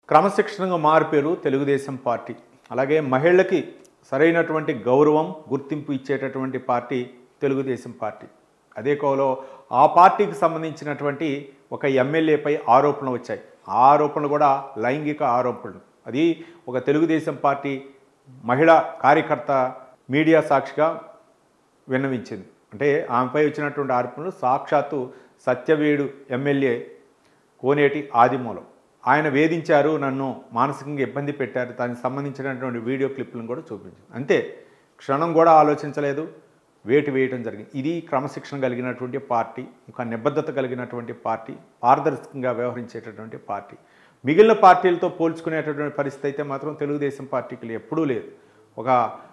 క్రమశిక్షణగా మారిపోయారు తెలుగుదేశం పార్టీ అలాగే మహిళలకి సరైనటువంటి గౌరవం గుర్తింపు ఇచ్చేటటువంటి పార్టీ తెలుగుదేశం పార్టీ అదే కోలో ఆ పార్టీకి సంబంధించినటువంటి ఒక ఎమ్మెల్యేపై ఆరోపణలు వచ్చాయి ఆ ఆరోపణలు కూడా లైంగిక ఆరోపణలు అది ఒక తెలుగుదేశం పార్టీ మహిళా కార్యకర్త మీడియా సాక్షిగా విన్నవించింది అంటే ఆమెపై వచ్చినటువంటి ఆరోపణలు సాక్షాత్తు సత్యవేడు ఎమ్మెల్యే కోనేటి ఆదిమూలం ఆయన వేధించారు నన్ను మానసికంగా ఇబ్బంది పెట్టారు దానికి సంబంధించినటువంటి వీడియో క్లిప్లను కూడా చూపించింది అంతే క్షణం కూడా ఆలోచించలేదు వేటు వేయటం జరిగింది ఇది క్రమశిక్షణ కలిగినటువంటి పార్టీ ఒక నిబద్ధత కలిగినటువంటి పార్టీ పారదర్శకంగా వ్యవహరించేటటువంటి పార్టీ మిగిలిన పార్టీలతో పోల్చుకునేటటువంటి పరిస్థితి అయితే మాత్రం తెలుగుదేశం పార్టీకి ఎప్పుడూ లేదు ఒక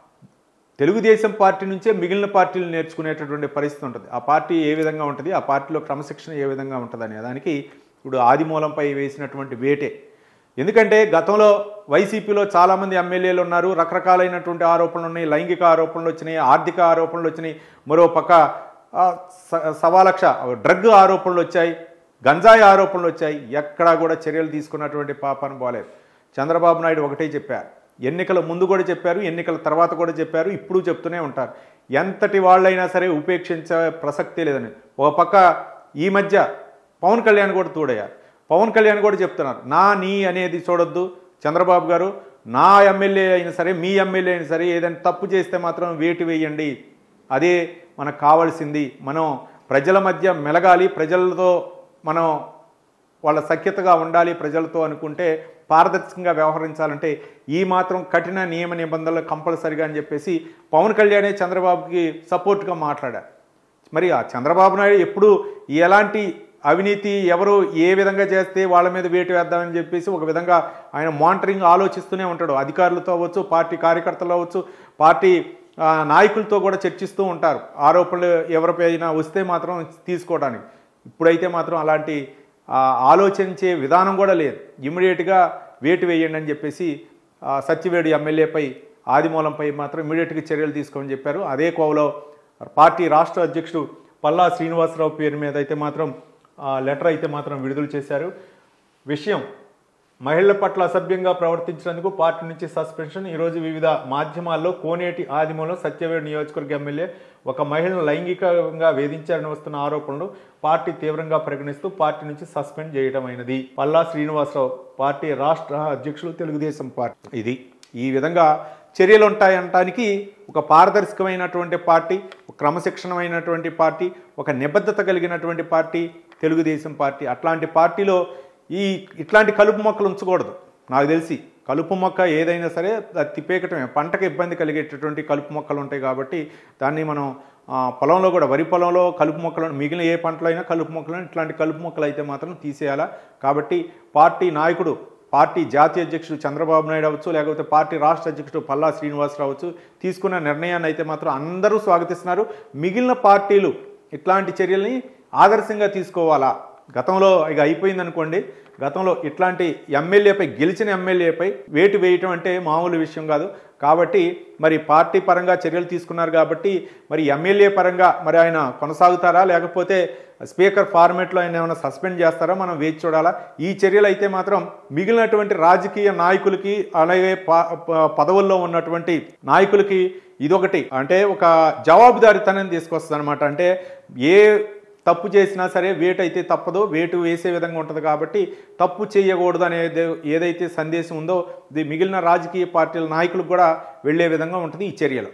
తెలుగుదేశం పార్టీ నుంచే మిగిలిన పార్టీలు నేర్చుకునేటటువంటి పరిస్థితి ఉంటుంది ఆ పార్టీ ఏ విధంగా ఉంటుంది ఆ పార్టీలో క్రమశిక్షణ ఏ విధంగా ఉంటుంది అనే దానికి ఇప్పుడు ఆదిమూలంపై వేసినటువంటి వేటే ఎందుకంటే గతంలో వైసీపీలో చాలామంది ఎమ్మెల్యేలు ఉన్నారు రకరకాలైనటువంటి ఆరోపణలు ఉన్నాయి లైంగిక ఆరోపణలు వచ్చినాయి ఆర్థిక ఆరోపణలు వచ్చినాయి మరో పక్క ఆ, స- సవా లక్ష డ్రగ్ ఆరోపణలు వచ్చాయి గంజాయి ఆరోపణలు వచ్చాయి ఎక్కడా కూడా చర్యలు తీసుకున్నటువంటి పాపాను పోలేదు చంద్రబాబు నాయుడు ఒకటే చెప్పారు ఎన్నికల ముందు కూడా చెప్పారు ఎన్నికల తర్వాత కూడా చెప్పారు ఇప్పుడు చెప్తూనే ఉంటారు ఎంతటి వాళ్ళైనా సరే ఉపేక్షించే ప్రసక్తే లేదని ఒక పక్క ఈ మధ్య పవన్ కళ్యాణ్ కూడా తోడయ్యారు పవన్ కళ్యాణ్ కూడా చెప్తున్నారు నా నీ అనేది చూడొద్దు చంద్రబాబు గారు నా ఎమ్మెల్యే అయినా సరే మీ ఎమ్మెల్యే అయినా సరే ఏదైనా తప్పు చేస్తే మాత్రం వేటు వేయండి అదే మనకు కావాల్సింది మనం ప్రజల మధ్య మెలగాలి ప్రజలతో మనం వాళ్ళ సఖ్యతగా ఉండాలి ప్రజలతో అనుకుంటే పారదర్శకంగా వ్యవహరించాలంటే ఈ మాత్రం కఠిన నియమ నిబంధనలు కంపల్సరిగా అని చెప్పేసి పవన్ కళ్యాణే చంద్రబాబుకి సపోర్ట్గా మాట్లాడారు మరి ఆ చంద్రబాబు నాయుడు ఎప్పుడు ఎలాంటి అవినీతి ఎవరు ఏ విధంగా చేస్తే వాళ్ళ మీద వేటు వేద్దామని చెప్పేసి ఒక విధంగా ఆయన మానిటరింగ్ ఆలోచిస్తూనే ఉంటాడు అధికారులతో అవ్వచ్చు పార్టీ కార్యకర్తలు అవ్వచ్చు పార్టీ ఆ, నాయకులతో కూడా చర్చిస్తూ ఉంటారు ఆరోపణలు ఎవరిపైనా వస్తే మాత్రం తీసుకోవడానికి ఇప్పుడైతే మాత్రం అలాంటి ఆ, ఆలోచించే విధానం కూడా లేదు ఇమ్మీడియట్గా వేటు వేయండి అని చెప్పేసి ఆ, సత్యవేడు ఎమ్మెల్యేపై ఆదిమూలంపై మాత్రం ఇమ్మీడియట్గా చర్యలు తీసుకోమని చెప్పారు అదే కోవలో పార్టీ రాష్ట్ర అధ్యక్షుడు పల్లా శ్రీనివాసరావు పేరు మీద అయితే మాత్రం ఆ, లెటర్ అయితే మాత్రం విడుదల చేశారు విషయం మహిళల పట్ల అసభ్యంగా ప్రవర్తించినందుకు పార్టీ నుంచి సస్పెన్షన్ ఈరోజు వివిధ మాధ్యమాల్లో కోనేటి ఆదిమూలం సత్యవేడు నియోజకవర్గ ఎమ్మెల్యే ఒక మహిళను లైంగికంగా వేధించారని వస్తున్న ఆరోపణలు పార్టీ తీవ్రంగా పరిగణిస్తూ పార్టీ నుంచి సస్పెండ్ చేయడమైనది పల్లా శ్రీనివాసరావు పార్టీ రాష్ట్ర అధ్యక్షులు తెలుగుదేశం పార్టీ ఇది ఈ విధంగా చర్యలు ఉంటాయంటానికి ఒక పారదర్శకమైనటువంటి పార్టీ ఒక క్రమశిక్షణమైనటువంటి పార్టీ ఒక నిబద్ధత కలిగినటువంటి పార్టీ తెలుగుదేశం పార్టీ అట్లాంటి పార్టీలో ఈ ఇట్లాంటి కలుపు మొక్కలు ఉంచకూడదు నాకు తెలిసి కలుపు మొక్క ఏదైనా సరే అది తిప్పేయటమే పంటకు ఇబ్బంది కలిగేటటువంటి కలుపు మొక్కలు ఉంటాయి కాబట్టి దాన్ని మనం ఆ, పొలంలో కూడా వరి పొలంలో కలుపు మొక్కలు మిగిలిన ఏ పంటలో అయినా కలుపు మొక్కలు ఇట్లాంటి కలుపు మొక్కలు అయితే మాత్రం తీసేయాలా కాబట్టి పార్టీ నాయకుడు పార్టీ జాతీయ అధ్యక్షుడు చంద్రబాబు నాయుడు అవ్వచ్చు లేకపోతే పార్టీ రాష్ట్ర అధ్యక్షుడు పల్లా శ్రీనివాసరావు అవ్వచ్చు తీసుకున్న నిర్ణయాన్ని అయితే మాత్రం అందరూ స్వాగతిస్తున్నారు మిగిలిన పార్టీలు ఇట్లాంటి చర్యల్ని ఆదర్శంగా తీసుకోవాలా గతంలో ఇక అయిపోయింది అనుకోండి గతంలో ఇట్లాంటి ఎమ్మెల్యేపై గెలిచిన ఎమ్మెల్యేపై వేటు వేయటం అంటే మామూలు విషయం కాదు కాబట్టి మరి పార్టీ పరంగా చర్యలు తీసుకున్నారు కాబట్టి మరి ఎమ్మెల్యే పరంగా మరి ఆయన కొనసాగుతారా లేకపోతే స్పీకర్ ఫార్మేట్లో ఆయన ఏమైనా సస్పెండ్ చేస్తారా మనం వేచి చూడాలా ఈ చర్యలు అయితే మాత్రం మిగిలినటువంటి రాజకీయ నాయకులకి అలాగే ప- ప- పదవుల్లో ఉన్నటువంటి నాయకులకి ఇదొకటి అంటే ఒక జవాబుదారితనం తీసుకొస్తుంది అనమాట అంటే ఏ తప్పు చేసినా సరే వేటు అయితే తప్పదో వేటు వేసే విధంగా ఉంటుంది కాబట్టి తప్పు చేయకూడదు అనేది ఏదైతే సందేశం ఉందో ఇది మిగిలిన రాజకీయ పార్టీల నాయకులకు కూడా వెళ్ళే విధంగా ఉంటుంది ఈ చర్యలు